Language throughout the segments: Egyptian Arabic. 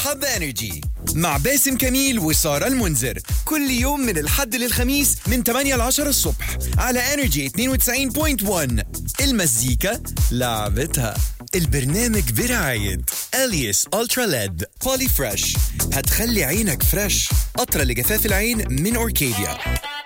هب انرجي مع باسم كميل وسارة المنذر كل يوم من الحد للخميس من 8 ل 10 الصبح على انرجي 92.1 المزيكا لعبتها البرنامج برعاية اليس الترا ليد بولي فريش هتخلي عينك فريش قطرة لجفاف العين من اوركيديا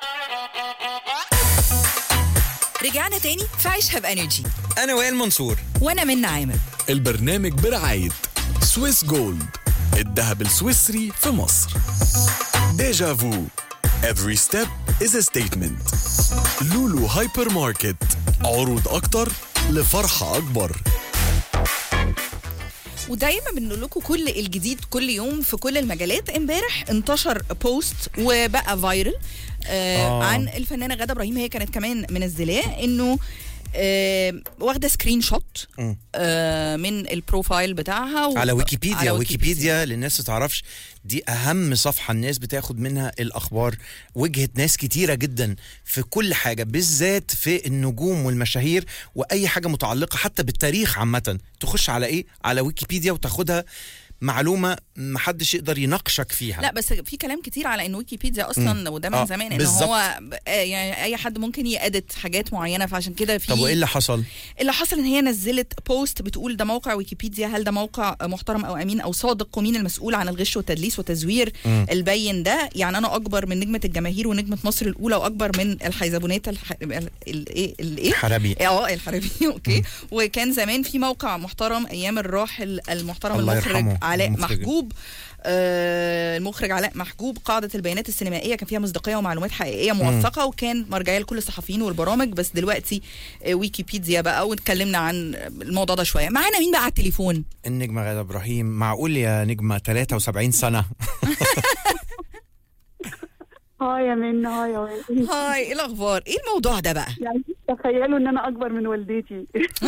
رجعنا تاني في عيشها بانرجي انا وائل منصور وانا من عامر البرنامج برعاية سويس جولد الذهب السويسري في مصر ديجا فو Every step is a statement لولو هايبر ماركت عروض أكتر لفرحة أكبر ودايما بنقول لكم كل الجديد كل يوم في كل المجالات امبارح انتشر بوست وبقى فايرل آه آه. عن الفنانه غاده ابراهيم هي كانت كمان منزلاه انه آه واخده سكرين شوت آه من البروفايل بتاعها و- على ويكيبيديا على ويكيبيديا للناس ما تعرفش دي اهم صفحه الناس بتاخد منها الاخبار وجهه ناس كتيره جدا في كل حاجه بالذات في النجوم والمشاهير واي حاجه متعلقه حتى بالتاريخ عامه تخش على ايه على ويكيبيديا وتاخدها معلومه محدش يقدر يناقشك فيها لا بس في كلام كتير على ان ويكيبيديا اصلا وده من آه، زمان ان بالظبط. هو آه، يعني اي حد ممكن يأدت حاجات معينه فعشان كده في طب وايه اللي حصل اللي حصل ان هي نزلت بوست بتقول ده موقع ويكيبيديا هل ده موقع محترم او امين او صادق ومين المسؤول عن الغش والتدليس وتزوير البين ده يعني انا اكبر من نجمه الجماهير ونجمه مصر الاولى واكبر من الحيزبونات الح... ال- الايه الايه حربي اه الحربي اوكي وكان زمان في موقع محترم ايام الراحل المحترم الله المخرج يرحمه، علاء المخرج. محجوب آه المخرج علاء محجوب قاعده البيانات السينمائيه كان فيها مصداقيه ومعلومات حقيقيه موثقه وكان مرجعيه لكل الصحفيين والبرامج بس دلوقتي آه ويكيبيديا بقى واتكلمنا عن الموضوع ده شويه معانا مين بقى على التليفون النجمه غاده ابراهيم معقول يا نجمه 73 سنه هاي يا منى هاي يا وائل هاي ايه الاخبار ايه الموضوع ده بقى يعني تخيلوا ان انا اكبر من والدتي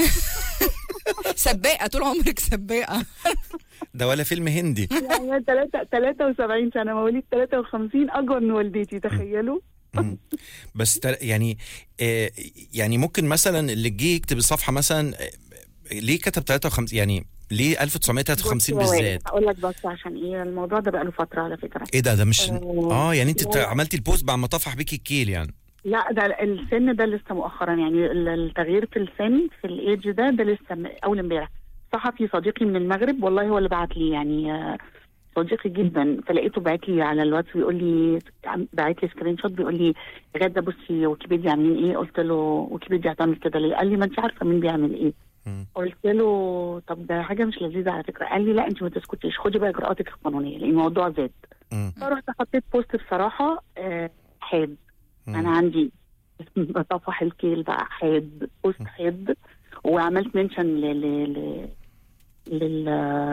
سباقه طول عمرك سباقه ده ولا فيلم هندي يعني هي تلاتة- 73 سنه مواليد 53 اكبر من والدتي تخيلوا مم. بس تل- يعني آه، يعني ممكن مثلا اللي جه يكتب الصفحه مثلا آه، ليه كتب 53 يعني ليه 1953 بص يا وائل، بالذات هقول لك بس عشان ايه الموضوع ده بقى له فتره على فكره ايه ده ده مش آه، اه يعني انت لا. بتا- عملتي البوست بعد ما طفح بيكي الكيل يعني لا ده السن ده لسه مؤخرا يعني ال- التغيير في السن في الايدج ده ده لسه م- اول امبارح صحفي صديقي من المغرب والله هو اللي بعت لي يعني آه، صديقي جدا فلقيته بعت لي على الواتس بيقول لي بعت لي سكرين شوت بيقول لي غاده بصي ويكيبيديا عاملين ايه قلت له ويكيبيديا هتعمل كده ليه قال لي ما انت عارفه مين بيعمل ايه مم. قلت له طب ده حاجه مش لذيذه على فكره قال لي لا انت ما تسكتيش خدي بقى اجراءاتك القانونيه لان الموضوع زاد مم. فرحت حطيت بوست بصراحه آه، حاد مم. انا عندي بطفح الكيل بقى حاد بوست حاد وعملت منشن ل ل ل لل...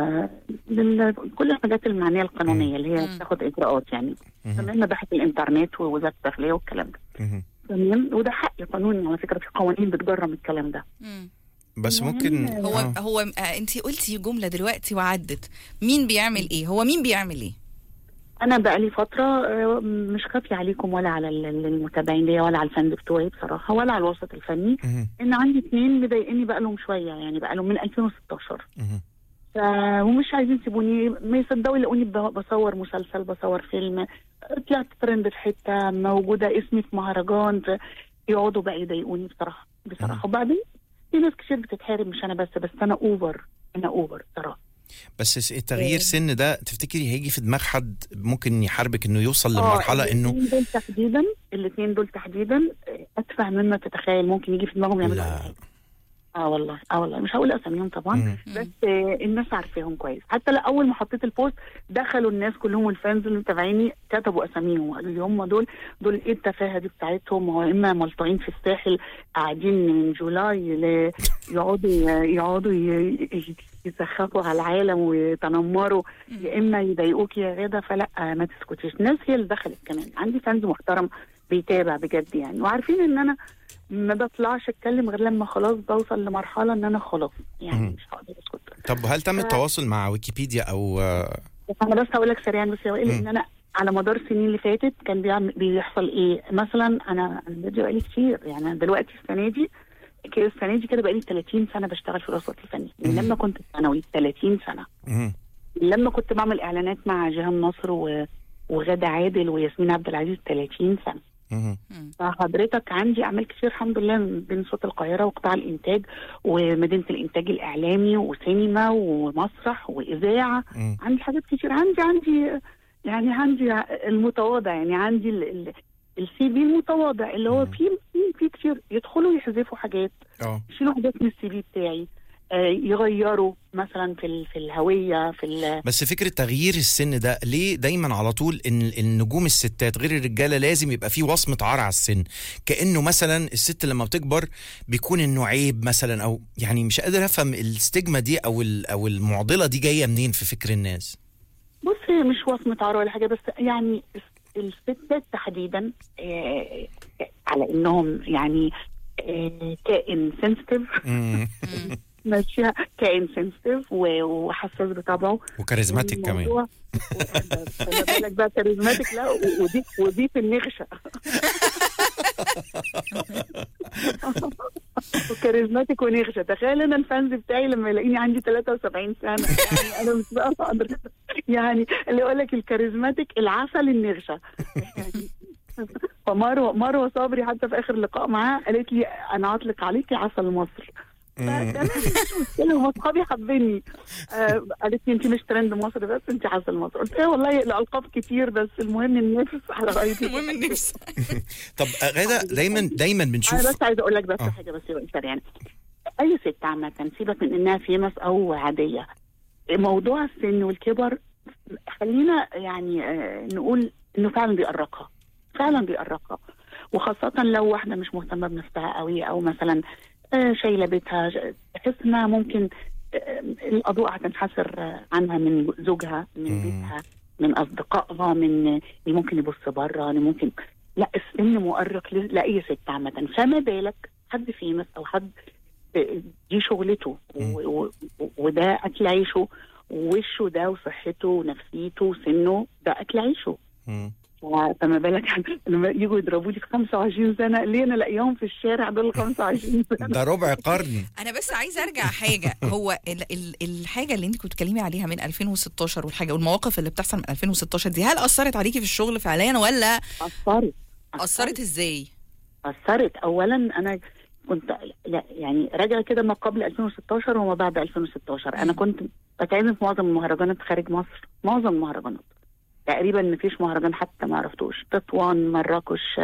لل... كل الحاجات المعنيه القانونيه اللي هي مم. بتاخد اجراءات يعني مم. كمان مباحث الانترنت ووزاره الداخليه والكلام ده مم. تمام وده حق قانوني على فكره في قوانين بتجرم الكلام ده مم. بس يعني ممكن هو آه. هو آه انت قلتي جمله دلوقتي وعدت مين بيعمل ايه هو مين بيعمل ايه انا بقالي فتره آه، مش خافيه عليكم ولا على ال- ال- المتابعين ليا ولا على الفان بتوعي بصراحه ولا على الوسط الفني مم. ان عندي اتنين مضايقني بقى لهم شويه يعني بقى لهم من 2016 مم. ف... ومش عايزين يسيبوني ما يصدقوا يلاقوني ب- بصور مسلسل بصور فيلم طلعت ترند في حته موجوده اسمي في مهرجان ف... يقعدوا بقى يضايقوني بصراحه مم. بصراحه وبعدين في ناس كتير بتتحارب مش انا بس بس انا اوفر انا اوفر بصراحه بس س- التغيير سن ده تفتكري هيجي في دماغ حد ممكن يحاربك انه يوصل آه، لمرحله انه الاثنين دول تحديدا الاثنين دول تحديدا آه، اتفه مما تتخيل ممكن يجي في دماغهم يعملوا لا. أي حاجة. اه والله اه والله مش هقول اساميهم طبعا مم. بس آه، الناس عارفاهم كويس حتى لا اول ما حطيت البوست دخلوا الناس كلهم الفانز اللي متابعيني كتبوا اساميهم وقالوا لي هم دول دول ايه التفاهه دي بتاعتهم هو اما ملطوعين في الساحل قاعدين من جولاي ل- يقعدوا يقعدوا ي- ي- يسخفوا على العالم ويتنمروا يا اما يضايقوك يا غاده فلا ما تسكتيش الناس هي اللي دخلت كمان عندي فانز محترم بيتابع بجد يعني وعارفين ان انا ما بطلعش اتكلم غير لما خلاص بوصل لمرحله ان انا خلاص يعني مم. مش هقدر اسكت طب هل تم ف- التواصل مع ويكيبيديا او آه، بس انا بس هقول لك سريعا بس يا وائل مم. ان انا على مدار السنين اللي فاتت كان بيعمل بيحصل ايه مثلا انا انا بادئ بقالي كتير يعني أنا دلوقتي السنه دي كده السنه دي كده بقالي 30 سنه بشتغل في الوسط الفني من مم. لما كنت في ثانوي 30 سنه مم. لما كنت بعمل اعلانات مع جيهان نصر و... وغادة عادل وياسمين عبد العزيز 30 سنه مهم. فحضرتك عندي اعمال كتير الحمد لله بين صوت القاهره وقطاع الانتاج ومدينه الانتاج الاعلامي وسينما ومسرح واذاعه مم. عندي حاجات كتير عندي عندي يعني عندي المتواضع يعني عندي ال- ال- السي في المتواضع اللي هو مم. في في في كتير يدخلوا يحذفوا حاجات اه يشيلوا حاجات من السي في بتاعي آه، يغيروا مثلا في ال- في الهويه في ال- بس فكره تغيير السن ده ليه دايما على طول ان النجوم الستات غير الرجاله لازم يبقى فيه وصمه عار على السن كانه مثلا الست لما بتكبر بيكون انه عيب مثلا او يعني مش قادر افهم الستيجما دي او ال- او المعضله دي جايه منين في فكر الناس بص هي مش وصمة عار ولا حاجة بس يعني الستات تحديدا آه، على انهم يعني آه، كائن سنسيتيف مم. ماشيها كائن سنسيتيف وحساس بطبعه وكاريزماتيك كمان والموضوع- خلي بالك بقى كاريزماتيك لا و- ودي ودي في النغشه وكاريزماتيك ونغشه تخيل انا الفانز بتاعي لما يلاقيني عندي 73 سنه يعني انا مش بقى قادره يعني اللي يقول لك الكاريزماتيك العسل النغشه يعني فمروه مروه صبري حتى في اخر لقاء معاها قالت لي انا هطلق عليكي عسل مصر فتمام مش مشكله هم اصحابي حابيني آه قالت لي انت مش ترند مصر بس انت عسل مصر قلت لها والله الالقاب كتير بس المهم النفس على رايك المهم النفس طب آه، غاده دايما دايما بنشوف انا بس عايزه اقول لك بس آه. حاجه بس يا إنسان يعني اي ست عامه سيبك من انها فيمس او عاديه موضوع السن والكبر خلينا يعني آه، نقول انه فعلا بيأرقها فعلا بيأرقها وخاصة لو واحدة مش مهتمة بنفسها قوي أو مثلا آه، شايلة بيتها ج- تحس إنها ممكن آه، الأضواء هتنحسر آه، عنها من زوجها من مم. بيتها من أصدقائها من آه، اللي ممكن يبص بره اللي ممكن لا السن مؤرق ل- لأي ست عامة فما بالك حد فيمس أو حد آه، دي شغلته مم. و- و- و- وده أكل عيشه ووشه ده وصحته ونفسيته وسنه ده أكل عيشه مم. فما بالك لما يجوا يضربوا لي في 25 سنه ليه انا الاقيهم في الشارع دول 25 سنه ده ربع قرن انا بس عايزه ارجع حاجه هو ال ال الحاجه اللي انت كنت بتتكلمي عليها من 2016 والحاجه والمواقف اللي بتحصل من 2016 دي هل اثرت عليكي في الشغل فعليا ولا اثرت اثرت ازاي اثرت اولا انا كنت لا يعني راجع كده ما قبل 2016 وما بعد 2016 انا كنت بتعزم في معظم المهرجانات خارج مصر معظم المهرجانات تقريبا ما فيش مهرجان حتى ما عرفتوش تطوان مراكش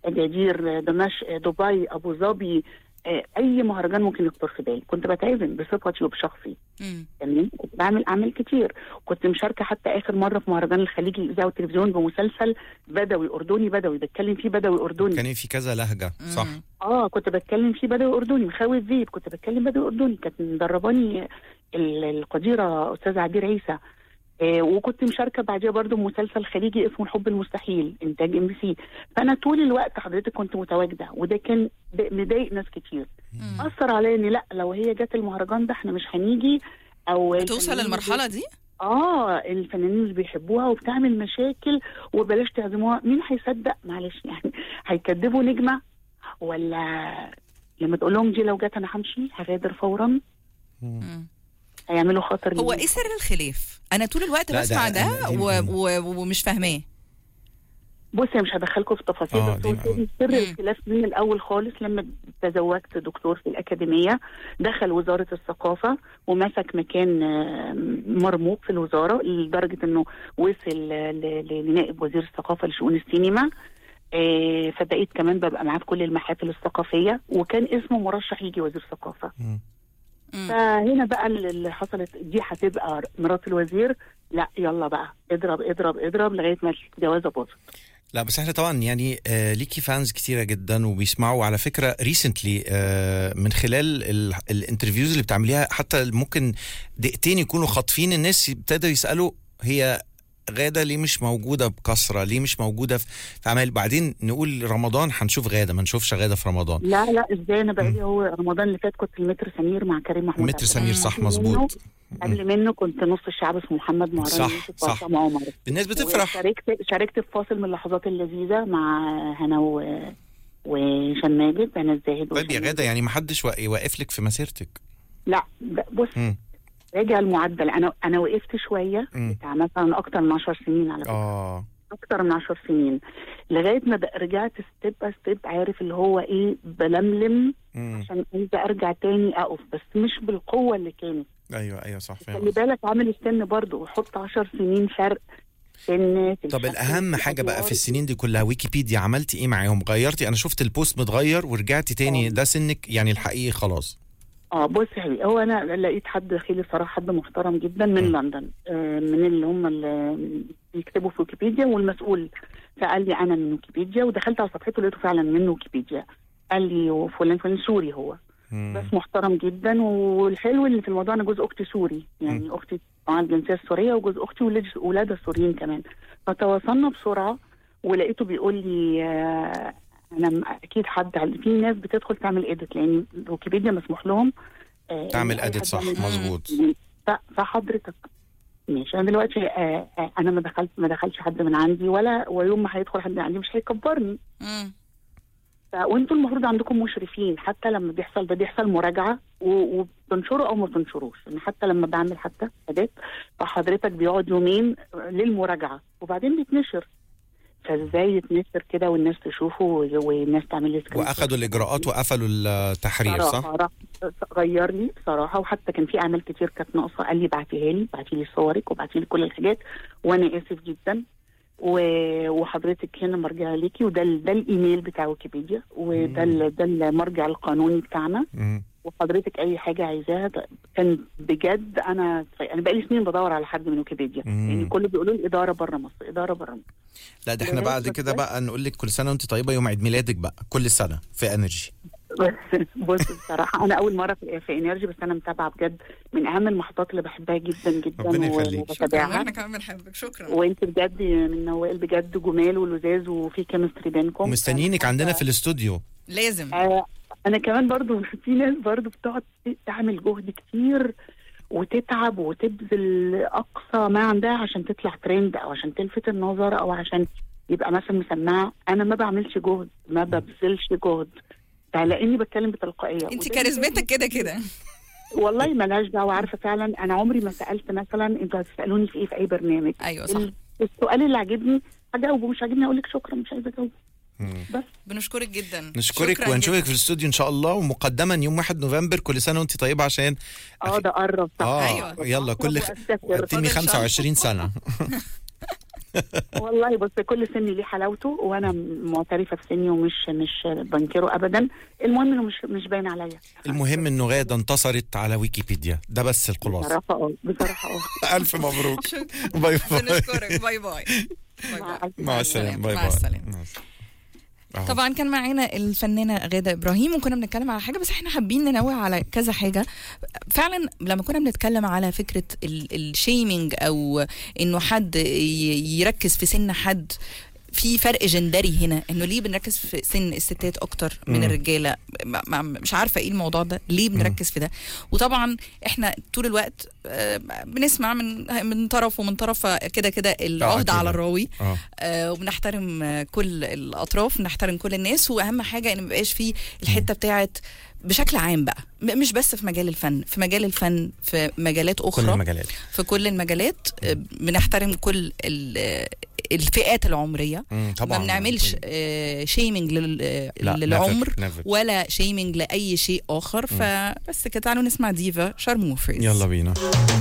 اجادير دمشق دبي ابو ظبي آه، اي مهرجان ممكن يخطر في بالي كنت بتعزم بصفتي وبشخصي مم. تمام كنت بعمل اعمال كتير كنت مشاركه حتى اخر مره في مهرجان الخليج للاذاعه والتلفزيون بمسلسل بدوي اردني بدوي بتكلم فيه بدوي اردني كان في كذا لهجه صح مم. اه كنت بتكلم فيه بدوي اردني مخاوي الذيب كنت بتكلم بدوي اردني كانت مدرباني ال- القديره استاذه عبير عيسى آه وكنت مشاركه بعديها برضو مسلسل خليجي اسمه الحب المستحيل انتاج ام بي سي فانا طول الوقت حضرتك كنت متواجده وده كان ب- مضايق ناس كتير مم. اثر عليا ان لا لو هي جت المهرجان ده احنا مش هنيجي او توصل الفنانين للمرحله دي اه الفنانين مش بيحبوها وبتعمل مشاكل وبلاش تعزموها مين هيصدق معلش يعني هيكذبوا نجمه ولا لما تقول لهم دي لو جت انا همشي هغادر فورا مم. هيعملوا خطر هو لينا. ايه سر الخلاف انا طول الوقت لا، ده بسمع ده أنا- دي- و... و... ومش فاهماه بص انا مش هدخلكم في تفاصيل آه، بس دي هو معقولة. سر مم. الخلاف من الاول خالص لما تزوجت دكتور في الاكاديميه دخل وزاره الثقافه ومسك مكان آه، مرموق في الوزاره لدرجه انه وصل آه، ل- ل- لنائب وزير الثقافه لشؤون السينما آه، فبقيت كمان ببقى معاه في كل المحافل الثقافيه وكان اسمه مرشح يجي وزير ثقافه مم. مم. فهنا بقى اللي اللي حصلت دي هتبقى مرات الوزير لا يلا بقى اضرب اضرب اضرب لغايه ما الجوازه باظت لا بس احنا طبعا يعني آه ليكي فانز كتيره جدا وبيسمعوا على فكره ريسنتلي آه من خلال ال- الانترفيوز اللي بتعمليها حتى ممكن دقيقتين يكونوا خاطفين الناس ابتدوا يسالوا هي غاده ليه مش موجوده بكثره ليه مش موجوده في في اعمال بعدين نقول رمضان هنشوف غاده ما نشوفش غاده في رمضان لا لا ازاي انا بقالي هو رمضان اللي فات كنت في المتر سمير مع كريم محمود متر عبد سمير صح قبل مظبوط قبل منه كنت نص الشعب اسمه محمد مهران صح، يوسف صح. وعصام عمر الناس بتفرح شاركت شاركت في فاصل من اللحظات اللذيذه مع هنا و... وهشام ماجد هنا الزاهد طيب يا وهشام غاده يعني ما حدش واقف لك في مسيرتك لا ب- بص مم. راجع المعدل انا انا وقفت شويه مم. بتاع مثلا اكتر من 10 سنين على فكره اه اكتر من 10 سنين لغايه ما بق- رجعت ستيب باي ستيب عارف اللي هو ايه بلملم مم. عشان عايزه ارجع تاني اقف بس مش بالقوه اللي كانت ايوه ايوه صح فاهم خلي بالك عامل السن برضه وحط 10 سنين فرق سن في طب الشكل، الاهم في حاجه بقى في الأدوار. السنين دي كلها ويكيبيديا عملتي ايه معاهم غيرتي انا شفت البوست متغير ورجعتي تاني آه. ده سنك يعني الحقيقي خلاص اه بص يا حبيبي هو انا لقيت حد خيلي صراحه حد محترم جدا من م. لندن آه، من اللي هم اللي بيكتبوا في ويكيبيديا والمسؤول فقال لي انا من ويكيبيديا ودخلت على صفحته لقيته فعلا من ويكيبيديا قال لي وفلان فلان سوري هو مم. بس محترم جدا والحلو اللي في الموضوع انا جوز اختي سوري يعني اختي معاها الجنسيه السوريه وجوز اختي ولاد ولادها سوريين كمان فتواصلنا بسرعه ولقيته بيقول لي آه، انا م- اكيد حد عل- في ناس بتدخل تعمل اديت لان ويكيبيديا مسموح لهم آه، تعمل إن أي edit حد صح، يعمل- مظبوط. ف- فحضرتك ماشي انا دلوقتي آه، آه، انا ما دخلت ما دخلش حد من عندي ولا ويوم ما هيدخل حد من عندي مش هيكبرني مم. ف- وانتوا المفروض عندكم مشرفين حتى لما بيحصل ده بيحصل مراجعه و- وبتنشروا او ما بتنشروش يعني حتى لما بعمل حتى حاجات فحضرتك بيقعد يومين للمراجعه وبعدين بيتنشر فازاي يتنشر كده والناس تشوفه و- والناس تعمل لي سكرين واخدوا الاجراءات وقفلوا التحرير صح صراحة راح غير لي بصراحة وحتى كان في أعمال كتير كانت ناقصة قال لي بعتيها لي بعتي لي صورك وبعتي لي كل الحاجات وأنا آسف جدا و... وحضرتك هنا مرجع ليكي وده ال... ده الإيميل بتاع ويكيبيديا وده ال... ده المرجع القانوني بتاعنا مم. وحضرتك أي حاجة عايزاها ده كان بجد أنا أنا بقالي سنين بدور على حد من ويكيبيديا مم. يعني كله بيقولوا لي إدارة بره مصر إدارة بره مصر لا ده احنا لغاية بعد بس كده ده. بقى نقول لك كل سنه وانت طيبه يوم عيد ميلادك بقى كل سنه في انرجي بس بص بصراحة أنا أول مرة في, في إنرجي بس أنا متابعة بجد من أهم المحطات اللي بحبها جدا جدا ربنا يخليك. شكرا وبتابعها واحنا كمان بنحبك شكرا وانت بجد من نوال بجد جمال ولذاذ وفي كيمستري بينكم ومستنيينك عندنا في الاستوديو لازم آه انا كمان برضو في ناس برضو بتقعد تعمل جهد كتير وتتعب وتبذل اقصى ما عندها عشان تطلع ترند او عشان تلفت النظر او عشان يبقى مثلا مسمعه انا ما بعملش جهد ما ببذلش جهد ده لاني بتكلم بتلقائيه انت وده كاريزمتك كده كده والله ملهاش دعوه عارفه فعلا انا عمري ما سالت مثلا انتوا هتسالوني في ايه في اي برنامج ايوه صح ال- السؤال اللي عاجبني هجاوبه مش عاجبني اقول لك شكرا مش عايزه اجاوب مم. بس بنشكرك جدا نشكرك شكراً ونشوفك جداً. في الاستوديو ان شاء الله ومقدما يوم 1 نوفمبر كل سنه وانت طيبه عشان اه ده قرب صح اه أيوة. يلا كل وأسافر. تمي فاضل 25 سنه والله بص كل سن ليه حلاوته وانا معترفه بسني ومش مش بنكره ابدا المهم انه مش مش باين عليا المهم انه غاده انتصرت على ويكيبيديا ده بس الخلاصه بصراحه اه بصراحه اه الف مبروك شكرا باي باي بنشكرك باي باي باي مع باي ألف مع السلامه باي مع باي السلامة. مع السلامة. أهو. طبعا كان معانا الفنانه غاده ابراهيم وكنا بنتكلم على حاجه بس احنا حابين ننوه على كذا حاجه فعلا لما كنا بنتكلم على فكره الشيمينج او انه حد ي- يركز في سن حد في فرق جندري هنا انه ليه بنركز في سن الستات اكتر من مم. الرجاله ما- ما- مش عارفه ايه الموضوع ده ليه بنركز في ده وطبعا احنا طول الوقت آه، بنسمع من من طرف ومن طرف كده كده العهد كده. على الراوي اه آه، وبنحترم آه، كل الاطراف بنحترم كل الناس واهم حاجه ان مبقاش فيه الحته بتاعت بشكل عام بقى م- مش بس في مجال الفن في مجال الفن في مجالات كل اخرى المجالات في كل المجالات آه، بنحترم كل ال- آه، الفئات العمريه مم، طبعا ما بنعملش شيمينج لا، للعمر never, never. ولا شيمينج لاي شيء اخر فبس كده تعالوا نسمع ديفا شارموفرز يلا بينا